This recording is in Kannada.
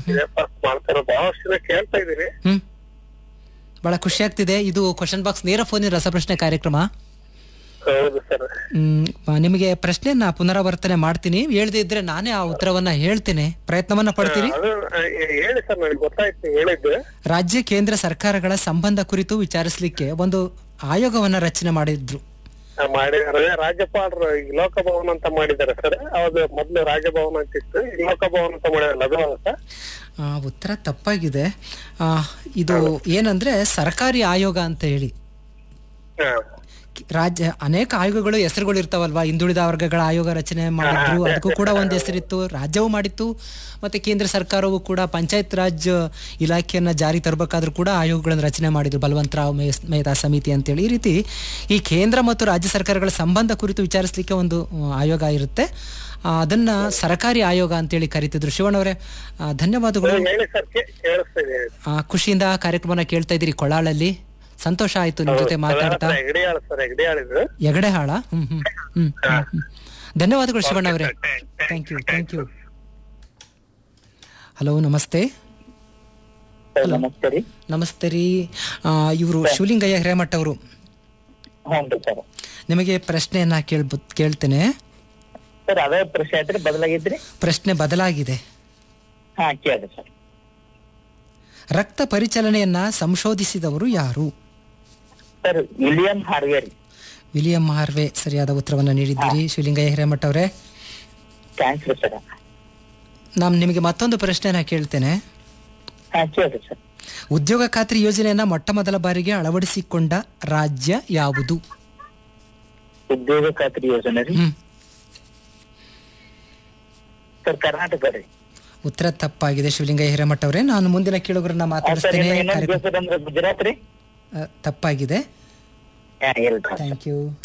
ಇದೇ ಫಸ್ಟ್ ಮಾಡ್ತಾರ ಬಹಳಷ್ಟು ದಿನ ಕೇಳ್ತಾ ಇದೀನಿ ಹ್ಮ್ ಬಹಳ ಖುಷಿ ಆಗ್ತಿದೆ ಇದು ಕ್ವಶನ್ ಬಾಕ್ಸ್ ನೇರ ಫೋನಿನ ರಸಪ್ರಶ್ನೆ ಕಾರ್ಯಕ್ರಮ ಹೌದು ಸರ್ ಹ್ಮ್, ಆ, ನಿಮಗೆ ಪ್ರಶ್ನೆಯನ್ನ ಪುನರಾವರ್ತನೆ ಮಾಡ್ತೀನಿ ಹೇಳ್ದೇ ಇದ್ರೆ ನಾನೇ ಆ ಉತ್ತರವನ್ನ ಹೇಳ್ತೇನೆ ಪ್ರಯತ್ನವನ್ನ ಪಡ್ತೀರಿ ಅದು ಆ, ಹೇಳಿ ಸರ್ ನನಗೆ ಗೊತ್ತಾಯ್ತು ನೀವು ಹೇಳಿದ್ದು ರಾಜ್ಯ ಕೇಂದ್ರ ಸರ್ಕಾರಗಳ ಸಂಬಂಧ ಕುರಿತು ವಿಚಾರಿಸಲಿಕ್ಕೆ ಒಂದು ಆಯೋಗವನ್ನ ರಚನೆ ಮಾಡಿದ್ರು ಆ, ಮಾಡಿದಾರೆ ರಾಜ್ಯಪಾಲರು ಈ ಲೋಕಭವನ್ ಅಂತ ಮಾಡಿದ್ದಾರೆ ಸರ್ ಹೌದು ಮೊದ್ಲು ರಾಜಭವನ ಅಂತ ಇತ್ತು ಈಗ ಲೋಕಭವನ್ ಅಂತ ಮಾಡಿದಾರಲ್ಲ ಅದು ಹೌದಾ ಸರ್ ಆ, ಉತ್ತರ ತಪ್ಪಾಗಿದೆ ಆ, ಇದು ಏನಂದ್ರೆ ಸರ್ಕಾರಿ ಆಯೋಗ ಅಂತ ಹೇಳಿ ಹಾ ಕಿ- ರಾಜ್ಯ ಅನೇಕ ಆಯೋಗಗಳು ಹೆಸರುಗಳು ಇರ್ತಾವಲ್ವಾ ಹಿಂದುಳಿದ ವರ್ಗಗಳ ಆಯೋಗ ರಚನೆ ಮಾಡಿದ್ರು ಅದಕ್ಕೂ ಕೂಡ ಒಂದು ಹೆಸರಿತ್ತು ರಾಜ್ಯವು ಮಾಡಿತ್ತು ಮತ್ತೆ ಕೇಂದ್ರ ಸರ್ಕಾರವು ಕೂಡ ಪಂಚಾಯತ್ ರಾಜ್ ಇಲಾಖೆಯನ್ನ ಜಾರಿ ತರಬೇಕಾದ್ರೂ ಕೂಡ ಆಯೋಗಗಳನ್ನು ರಚನೆ ಮಾಡಿದ್ರು ಬಲವಂತರಾವ್ ಮೇಸ್- ಮೆಹ್ತಾ ಸಮಿತಿ ಅಂತೇಳಿ ಈ ರೀತಿ ಈ ಕೇಂದ್ರ ಮತ್ತು ರಾಜ್ಯ ಸರ್ಕಾರಗಳ ಸಂಬಂಧ ಕುರಿತು ವಿಚಾರಿಸಲಿಕ್ಕೆ ಒಂದು ಆ, ಆಯೋಗ ಇರುತ್ತೆ ಆ, ಅದನ್ನ ಸರ್ಕಾರಿ ಆಯೋಗ ಅಂತೇಳಿ ಕರಿತಿದ್ರು ಶಿವಣ್ಣವರೇ ಆ, ಧನ್ಯವಾದಗಳು ಹೇಳಿ ಸರ್ ಕೇಳಿಸ್ತಾ ಇದೆ ಆ, ಖುಷಿಯಿಂದ ಕಾರ್ಯಕ್ರಮನ ಕೇಳ್ತಾ ಇದ್ದೀರಿ ಕೊಳ್ಳಾಳಲ್ಲಿ ಸಂತೋಷ ಆಯ್ತು ನಿಮ್ ಜೊತೆ ಮಾತಾಡ್ತಾ ಹೆಗಡಿಯಾಳ ಸರ್ ಹೆಗಡಿಯಾಳಿದ್ರು ಎಗಡೆ ಹಾಳ ಹ್ಮ್ ಹ್ಮ್ ಹ್ಮ್ ಹ್ಮ್, ಹ್ಮ್. ಧನ್ಯವಾದಗಳು ಶಿವಣ್ಣ ಅವರೇ thank you thank you hello ನಮಸ್ತೆ ನಮಸ್ತೆ ರೀ ನಮಸ್ತೆ ರೀ ಇವರು ಶಿವಲಿಂಗಯ್ಯ ಹಿರೇಮಠ ಅವರು ಹ್ಞೂ ಸರ್ ನಿಮಗೆ ಪ್ರಶ್ನೆಯನ್ನ ಕೇಳ್ಬ ಕೇಳ್ತೇನೆ ಸರ್ ಅದೇ ಪ್ರಶ್ನೆ ಐತ್ರಿ ಬದಲಾಗಿದ್ರಿ ಪ್ರಶ್ನೆ ಬದಲಾಗಿದೆ ಹಾ ಕೇಳ್ರಿ ಸರ್ ರಕ್ತ ಪರಿಚಲನೆಯನ್ನ ಸಂಶೋಧಿಸಿದವರು ಯಾರು ಸರ್ ವಿಲಿಯಂ ಹಾರ್ವೆ ರೀ ವಿಲಿಯಂ ಹಾರ್ವೆ ಸರಿಯಾದ ಉತ್ತರವನ್ನ ನೀಡಿದ್ದೀರಿ ಶಿವಲಿಂಗಯ್ಯ ಹಿರೇಮಠ ಅವರೇ ಥ್ಯಾಂಕ್ಸ್ ರೀ ಸರ್ ನಾನು ನಿಮಗೆ ಮತ್ತೊಂದು ಪ್ರಶ್ನೆನ ಕೇಳ್ತೇನೆ ಹಾ ಕೇಳ್ರಿ ಸರ್ ಉದ್ಯೋಗ ಖಾತ್ರಿ ಯೋಜನೆಯನ್ನ ಮೊಟ್ಟ ಮೊದಲ ಬಾರಿಗೆ ಅಳವಡಿಸಿಕೊಂಡ ರಾಜ್ಯ ಯಾವುದು ಉದ್ಯೋಗ ಖಾತ್ರಿ ಯೋಜನೆ ರೀ ಹ್ಮ್ ಸರ್ ಕರ್ನಾಟಕ ರೀ ಉತ್ತರ ತಪ್ಪಾಗಿದೆ ಶಿವಲಿಂಗಯ್ಯ ಹಿರೇಮಠ ಅವರೇ ನಾನು ಮುಂದಿನ ಕೇಳುಗರನ್ನ ಸರ್ ಮಾತಾಡಿಸ್ತೇನೆ ಇನ್ನೊಂದು ಕಾರ್ಯಕ್ರಮ- ದೇಶದ ಅಂದ್ರೆ ಗುಜರಾತ್ ರೀ ಆ, ತಪ್ಪಾಗಿದೆ ಹಾ ಹೇಳಿ ಸರ್ ಥ್ಯಾಂಕ್ ಯು